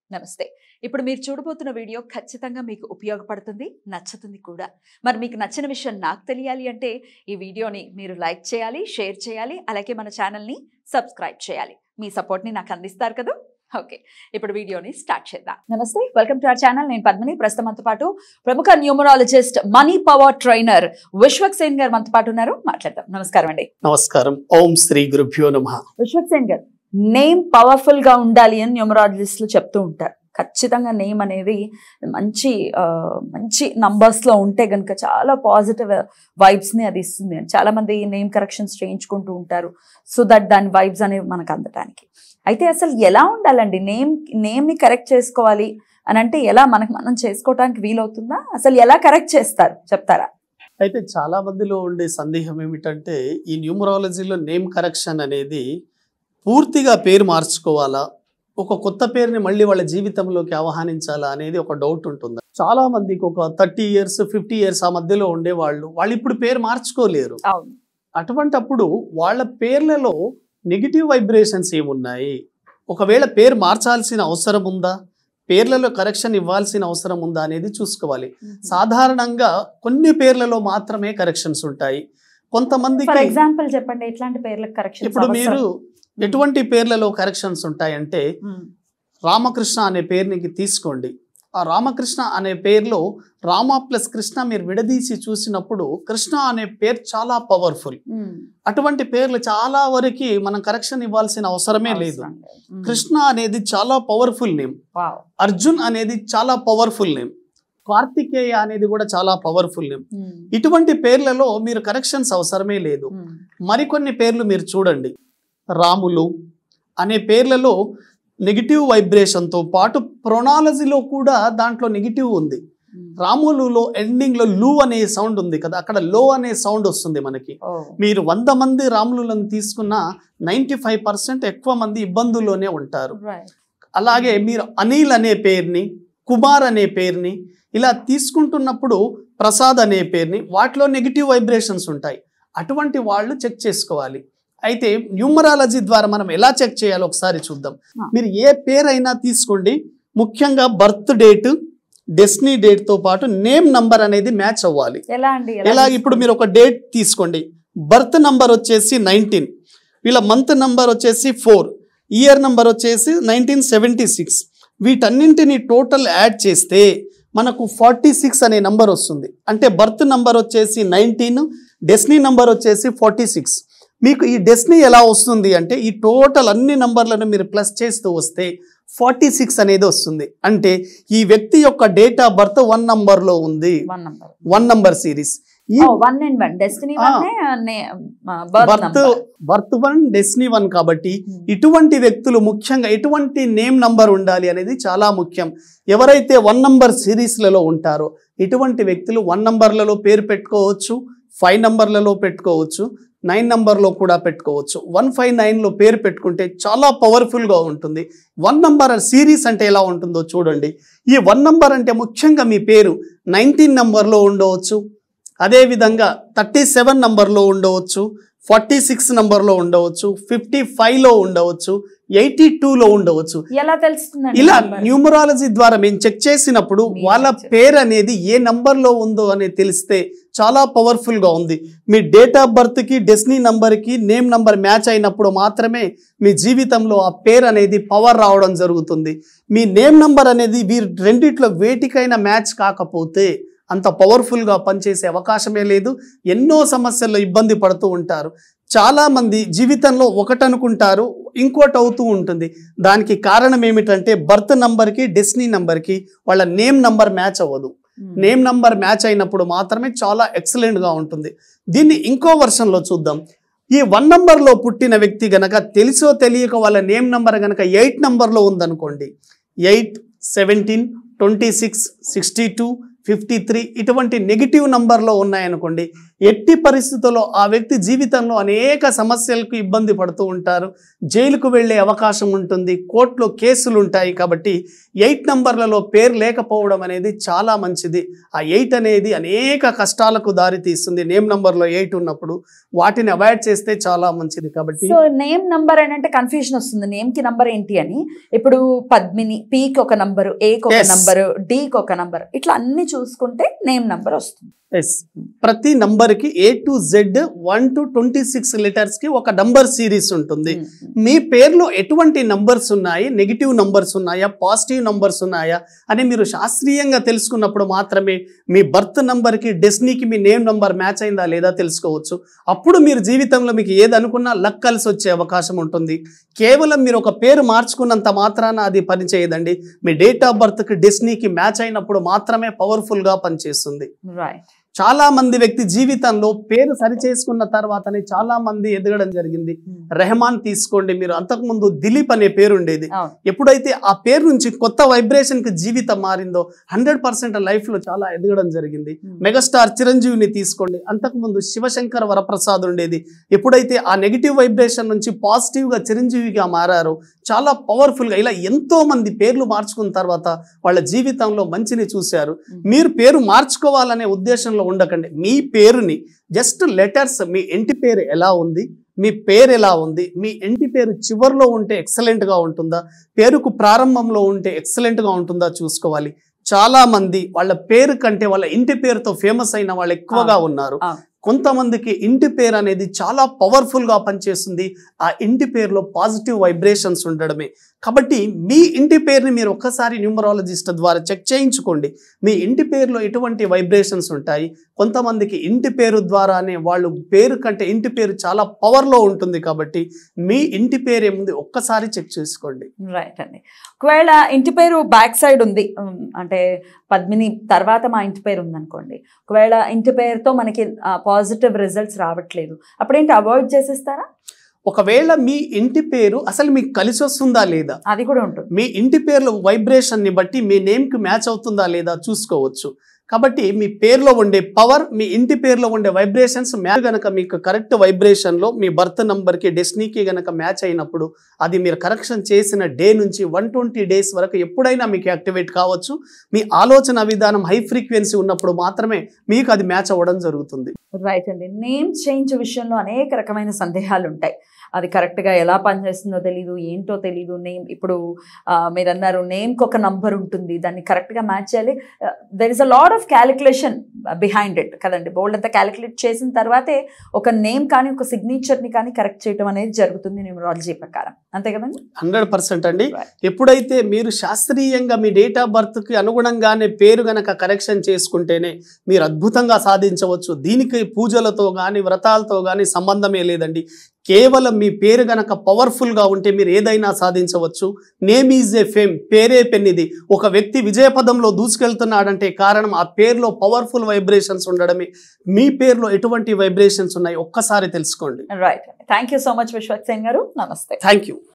నమస్తే ఇప్పుడు మీరు చూడబోతున్న వీడియో ఖచ్చితంగా మీకు ఉపయోగపడుతుంది నచ్చుతుంది కూడా మరి మీకు నచ్చిన విషయం నాకు తెలియాలి అంటే ఈ వీడియోని మీరు లైక్ చేయాలి షేర్ చేయాలి అలాగే మన ఛానల్ని సబ్స్క్రైబ్ చేయాలి మీ సపోర్ట్ని నాకు అందిస్తారు కదా ఓకే ఇప్పుడు వీడియోని స్టార్ట్ చేద్దాం నమస్తే వెల్కమ్ టు అవర్ ఛానల్ నేను పద్మిని ప్రస్తుతం మనతో పాటు ప్రముఖ numerologist money power trainer Vishwak Sen గారు మనతో పాటు ఉన్నారు మాట్లాడదాం నమస్కారం అండి నమస్కారం ఓం శ్రీ గురుభ్యో నమ విశ్వక్ సేన్ గారు నేమ్ పవర్ఫుల్ గా ఉండాలి అని న్యూమరాలజిస్టులు చెప్తూ ఉంటారు ఖచ్చితంగా నేమ్ అనేది మంచి ఆ, మంచి numbers లో ఉంటే గనుక చాలా పాజిటివ్ ని అది ఇస్తుంది అని చాలా మంది నేమ్ కరెక్షన్స్ చేయించుకుంటూ ఉంటారు సో దట్ దాని వైబ్స్ అనేవి మనకు అందటానికి అయితే అసలు ఎలా ఉండాలండి నేమ్ నేమ్ని కరెక్ట్ చేసుకోవాలి అని అంటే ఎలా మనకు మనం చేసుకోవడానికి వీలవుతుందా అసలు ఎలా కరెక్ట్ చేస్తారు చెప్తారా అయితే చాలా మందిలో ఉండే సందేహం ఏమిటంటే ఈ న్యూమరాలజీలో నేమ్ కరెక్షన్ అనేది పూర్తిగా పేరు మార్చుకోవాలా ఒక కొత్త పేరుని మళ్ళీ వాళ్ళ జీవితంలోకి ఆహ్వానించాలా అనేది ఒక డౌట్ ఉంటుంది చాలా మందికి ఒక థర్టీ ఇయర్స్ ఫిఫ్టీ ఇయర్స్ ఆ మధ్యలో ఉండేవాళ్ళు వాళ్ళు ఇప్పుడు పేరు మార్చుకోలేరు అవును అటువంటప్పుడు వాళ్ళ పేర్లలో నెగిటివ్ వైబ్రేషన్స్ ఏమున్నాయి ఒకవేళ పేరు మార్చాల్సిన అవసరం ఉందా పేర్లలో కరెక్షన్ ఇవ్వాల్సిన అవసరం ఉందా అనేది చూసుకోవాలి సాధారణంగా కొన్ని పేర్లలో మాత్రమే కరెక్షన్స్ ఉంటాయి ఫర్ కొంతమందికి ఎగ్జాంపుల్ చెప్పండి ఎట్లాంటి పేర్లకు కరెక్షన్ ఇప్పుడు మీరు ఎటువంటి పేర్లలో కరెక్షన్స్ ఉంటాయంటే రామకృష్ణ అనే పేరునికి తీసుకోండి ఆ రామకృష్ణ అనే పేరులో రామ ప్లస్ కృష్ణ మీరు విడదీసి చూసినప్పుడు కృష్ణ అనే పేరు చాలా పవర్ఫుల్ అటువంటి పేర్లు చాలా వరకు మనం కరెక్షన్ ఇవ్వాల్సిన అవసరమే లేదు కృష్ణ అనేది చాలా పవర్ఫుల్ నేమ్ అర్జున్ అనేది చాలా పవర్ఫుల్ నేమ్ కార్తికేయ అనేది కూడా చాలా పవర్ఫుల్ నేమ్ ఇటువంటి పేర్లలో మీరు కరెక్షన్స్ అవసరమే లేదు మరికొన్ని పేర్లు మీరు చూడండి రాములు అనే పేర్లలో నెగిటివ్ వైబ్రేషన్తో పాటు ప్రొనాలజీలో కూడా దాంట్లో నెగిటివ్ ఉంది రాములులో ఎండింగ్లో లూ అనే సౌండ్ ఉంది కదా అక్కడ లో అనే సౌండ్ వస్తుంది మనకి మీరు వంద మంది రాములను తీసుకున్న నైంటీ ఫైవ్ పర్సెంట్ ఎక్కువ మంది ఇబ్బందుల్లోనే ఉంటారు అలాగే మీరు అనిల్ అనే పేరుని కుమార్ అనే పేరుని ఇలా తీసుకుంటున్నప్పుడు ప్రసాద్ అనే పేరుని వాటిలో నెగిటివ్ వైబ్రేషన్స్ ఉంటాయి అటువంటి వాళ్ళు చెక్ చేసుకోవాలి అయితే న్యూమరాలజీ ద్వారా మనం ఎలా చెక్ చేయాలో ఒకసారి చూద్దాం ఆ. మీరు ఏ పేరైనా తీసుకోండి ముఖ్యంగా బర్త్ డేట్ డెస్నీ డేట్తో పాటు నేమ్ నంబర్ అనేది మ్యాచ్ అవ్వాలి ఎలా అండి ఎలా ఇప్పుడు మీరు ఒక డేట్ తీసుకోండి బర్త్ నంబర్ వచ్చేసి నైన్టీన్ వీళ్ళ మంత్ నంబర్ వచ్చేసి ఫోర్ ఇయర్ నంబర్ వచ్చేసి నైన్టీన్ సెవెంటీ సిక్స్ వీటన్నింటిని టోటల్ యాడ్ చేస్తే మనకు ఫార్టీ సిక్స్ అనే నంబర్ వస్తుంది అంటే బర్త్ నంబర్ వచ్చేసి నైన్టీన్ డెస్నీ నంబర్ వచ్చేసి ఫార్టీ సిక్స్ మీకు ఈ డెస్నీ ఎలా వస్తుంది అంటే ఈ టోటల్ అన్ని నంబర్లను మీరు ప్లస్ చేస్తూ వస్తే ఫార్టీ సిక్స్ అనేది వస్తుంది అంటే ఈ వ్యక్తి యొక్క డేట్ ఆఫ్ బర్త్ వన్ నంబర్లో ఉంది one number one number series ఈ వన్ అండ్ వన్ డెస్టినీ ఆ. One birth birth birth one destiny one కాబట్టి ఇటువంటి వ్యక్తులు ముఖ్యంగా ఎటువంటి నేమ్ నంబర్ ఉండాలి అనేది చాలా ముఖ్యం ఎవరైతే వన్ నంబర్ సిరీస్లలో ఉంటారో ఇటువంటి వ్యక్తులు వన్ నంబర్లలో పేరు పెట్టుకోవచ్చు ఫైవ్ నంబర్లలో పెట్టుకోవచ్చు నైన్ నంబర్లో కూడా పెట్టుకోవచ్చు వన్ ఫైవ్ నైన్లో పేరు పెట్టుకుంటే చాలా పవర్ఫుల్గా ఉంటుంది వన్ నంబర్ సిరీస్ అంటే ఎలా ఉంటుందో చూడండి ఈ వన్ నంబర్ అంటే ముఖ్యంగా మీ పేరు నైన్టీన్ నంబర్లో ఉండవచ్చు అదేవిధంగా థర్టీ సెవెన్ నంబర్లో ఉండవచ్చు ఫార్టీ సిక్స్ నంబర్లో ఉండవచ్చు ఫిఫ్టీ ఫైవ్లో ఉండవచ్చు ఎయిటీ టూలో ఉండవచ్చు ఎలా తెలుస్తుందండి ఇలా number? న్యూమరాలజీ ద్వారా మేము చెక్ చేసినప్పుడు మీరు వాళ్ళ check చేస్తారు. పేరు అనేది ఏ నంబర్లో ఉందో అనేది తెలిస్తే చాలా పవర్ఫుల్గా ఉంది మీ డేట్ ఆఫ్ బర్త్కి డెస్నీ నంబర్కి నేమ్ నంబర్ మ్యాచ్ అయినప్పుడు మాత్రమే మీ జీవితంలో ఆ పేరు అనేది పవర్ రావడం జరుగుతుంది మీ నేమ్ నంబర్ అనేది వీరి రెండిట్లో వేటికైనా మ్యాచ్ కాకపోతే అంత పవర్ఫుల్గా పనిచేసే అవకాశమే లేదు ఎన్నో సమస్యల్లో ఇబ్బంది పడుతూ ఉంటారు చాలామంది జీవితంలో ఒకటి అనుకుంటారు ఇంకోటి అవుతూ ఉంటుంది దానికి కారణం ఏమిటంటే బర్త్ నంబర్కి డెస్నీ నంబర్కి వాళ్ళ నేమ్ నంబర్ మ్యాచ్ అవ్వదు Hmm. నేమ్ నంబర్ మ్యాచ్ అయినప్పుడు మాత్రమే చాలా ఎక్సలెంట్గా ఉంటుంది దీన్ని ఇంకో వర్షన్లో చూద్దాం ఈ వన్ నంబర్లో పుట్టిన వ్యక్తి గనక తెలిసో తెలియక వాళ్ళ నేమ్ నంబర్ గనక ఎయిట్ నంబర్లో ఉందనుకోండి eight seventeen twenty six sixty two fifty three ఇటువంటి నెగిటివ్ నంబర్లో ఉన్నాయనుకోండి ఎట్టి పరిస్థితుల్లో ఆ వ్యక్తి జీవితంలో అనేక సమస్యలకు ఇబ్బంది పడుతూ ఉంటారు జైలుకు వెళ్ళే అవకాశం ఉంటుంది కోర్టులో కేసులు ఉంటాయి కాబట్టి ఎయిట్ నంబర్లలో పేరు లేకపోవడం అనేది చాలా మంచిది ఆ ఎయిట్ అనేది అనేక కష్టాలకు దారి తీస్తుంది నేమ్ నంబర్లో ఎయిట్ ఉన్నప్పుడు వాటిని అవాయిడ్ చేస్తే చాలా మంచిది కాబట్టి సో నేమ్ నంబర్ అని అంటే కన్ఫ్యూజన్ వస్తుంది నేమ్ కి నంబర్ ఏంటి అని ఇప్పుడు పద్మిని పీకి ఒక నంబరు ఏకి ఒక Yes. నంబరు డీకి ఒక నంబర్ ఇట్లా అన్ని చూసుకుంటే నేమ్ నంబర్ వస్తుంది ఎస్ ప్రతి నంబర్కి A to Z one to twenty six కి ఒక నంబర్ సిరీస్ ఉంటుంది మీ పేరులో ఎటువంటి నంబర్స్ ఉన్నాయి నెగిటివ్ నంబర్స్ ఉన్నాయా పాజిటివ్ నంబర్స్ ఉన్నాయా అని మీరు శాస్త్రీయంగా తెలుసుకున్నప్పుడు మాత్రమే మీ బర్త్ నంబర్కి డెస్నీకి మీ నేమ్ నంబర్ మ్యాచ్ అయిందా లేదా తెలుసుకోవచ్చు అప్పుడు మీరు జీవితంలో మీకు ఏది అనుకున్నా లక్ కలిసి వచ్చే అవకాశం ఉంటుంది కేవలం మీరు ఒక పేరు మార్చుకున్నంత మాత్రాన అది పనిచేయదండి మీ డేట్ ఆఫ్ బర్త్కి డెస్నీకి మ్యాచ్ అయినప్పుడు మాత్రమే పవర్ఫుల్గా పనిచేస్తుంది రైట్ చాలా మంది వ్యక్తి జీవితంలో పేరు సరిచేసుకున్న తర్వాతనే చాలా మంది ఎదగడం జరిగింది రెహమాన్ తీసుకోండి మీరు అంతకుముందు దిలీప్ అనే పేరు ఉండేది అవును ఎప్పుడైతే ఆ పేరు నుంచి కొత్త వైబ్రేషన్ కి జీవితం మారిందో హండ్రెడ్ పర్సెంట్ లైఫ్ లో చాలా ఎదగడం జరిగింది మెగాస్టార్ చిరంజీవిని తీసుకోండి అంతకుముందు శివశంకర వరప్రసాద్ ఉండేది ఎప్పుడైతే ఆ నెగిటివ్ వైబ్రేషన్ నుంచి పాజిటివ్ గా చిరంజీవిగా మారారో చాలా పవర్ఫుల్ గా ఇలా ఎంతో మంది పేర్లు మార్చుకున్న తర్వాత వాళ్ళ జీవితంలో మంచిని చూశారు మీరు పేరు మార్చుకోవాలనే ఉద్దేశంలో ఉండకండి మీ పేరుని జస్ట్ లెటర్స్ మీ ఇంటి పేరు ఎలా ఉంది మీ పేరు ఎలా ఉంది మీ ఇంటి పేరు చివర్లో ఉంటే ఎక్సలెంట్గా ఉంటుందా పేరుకు ప్రారంభంలో ఉంటే ఎక్సలెంట్గా ఉంటుందా చూసుకోవాలి చాలా మంది వాళ్ళ పేరు కంటే వాళ్ళ ఇంటి పేరుతో ఫేమస్ అయిన వాళ్ళు ఎక్కువగా ఉన్నారు ఆ. కొంతమందికి ఇంటి పేరు అనేది చాలా పవర్ఫుల్గా పనిచేస్తుంది ఆ ఇంటి పేరులో పాజిటివ్ వైబ్రేషన్స్ ఉండడమే కాబట్టి మీ ఇంటి పేరుని మీరు ఒక్కసారి న్యూమరాలజిస్ట్ ద్వారా చెక్ చేయించుకోండి మీ ఇంటి పేరులో ఎటువంటి వైబ్రేషన్స్ ఉంటాయి కొంతమందికి ఇంటి పేరు ద్వారానే వాళ్ళు పేరు కంటే ఇంటి పేరు చాలా పవర్లో ఉంటుంది కాబట్టి మీ ఇంటి పేరు ఏముంది ఒక్కసారి చెక్ చేసుకోండి రైట్ అండి ఒకవేళ ఇంటి పేరు బ్యాక్ సైడ్ ఉంది ఉమ్, అంటే పద్మిని తర్వాత మా ఇంటి పేరు ఉందనుకోండి ఒకవేళ ఇంటి పేరుతో మనకి పాజిటివ్ రిజల్ట్స్ రావట్లేదు అప్పుడేంటి అవాయిడ్ చేసేస్తారా ఒకవేళ మీ ఇంటి పేరు అసలు మీకు కలిసి వస్తుందా లేదా అది కూడా ఉంటుంది మీ ఇంటి పేర్ల వైబ్రేషన్ని బట్టి మీ నేమ్కి మ్యాచ్ అవుతుందా లేదా చూసుకోవచ్చు కాబట్టి మీ పేరులో ఉండే పవర్ మీ ఇంటి పేరులో ఉండే వైబ్రేషన్స్ మ్యాచ్ గనక మీకు కరెక్ట్ వైబ్రేషన్లో మీ బర్త్ నంబర్కి డెస్నీకి గనక మ్యాచ్ అయినప్పుడు అది మీరు కరెక్షన్ చేసిన డే నుంచి వన్ ట్వంటీ డేస్ వరకు ఎప్పుడైనా మీకు యాక్టివేట్ కావచ్చు మీ ఆలోచన విధానం హై ఫ్రీక్వెన్సీ ఉన్నప్పుడు మాత్రమే మీకు అది మ్యాచ్ అవ్వడం జరుగుతుంది రైట్ అండి నేమ్ చేంజ్ విషయంలో అనేక రకమైన సందేహాలు ఉంటాయి అది కరెక్ట్గా ఎలా పనిచేస్తుందో తెలీదు ఏంటో తెలీదు నేమ్ ఇప్పుడు ఆ, మీరు అన్నారు నేమ్కి ఒక నంబర్ ఉంటుంది దాన్ని కరెక్ట్గా మ్యాచ్ చేయాలి there is a lot of calculation behind it కదండి బోల్డ్ అంతా క్యాలిక్యులేట్ చేసిన తర్వాతే ఒక నేమ్ కానీ ఒక సిగ్నేచర్ని కానీ కరెక్ట్ చేయడం అనేది జరుగుతుంది న్యూమరాలజీ ప్రకారం అంతే కదండి హండ్రెడ్ పర్సెంట్ అండి Right. ఎప్పుడైతే మీరు శాస్త్రీయంగా మీ డేట్ ఆఫ్ బర్త్కి అనుగుణంగానే పేరు గనక కరెక్షన్ చేసుకుంటేనే మీరు అద్భుతంగా సాధించవచ్చు దీనికి పూజలతో కానీ వ్రతాలతో కానీ సంబంధమే లేదండి కేవలం మీ పేరు గనక పవర్ఫుల్గా ఉంటే మీరు ఏదైనా సాధించవచ్చు నేమ్ ఈజ్ ఏ ఫేమ్ పేరే పెన్నిది ఒక వ్యక్తి విజయపదంలో దూసుకెళ్తున్నాడంటే కారణం ఆ పేరులో పవర్ఫుల్ వైబ్రేషన్స్ ఉండడమే మీ పేరులో ఎటువంటి వైబ్రేషన్స్ ఉన్నాయి ఒక్కసారి తెలుసుకోండి right thank you so much Vishwaksen గారు నమస్తే థ్యాంక్ యూ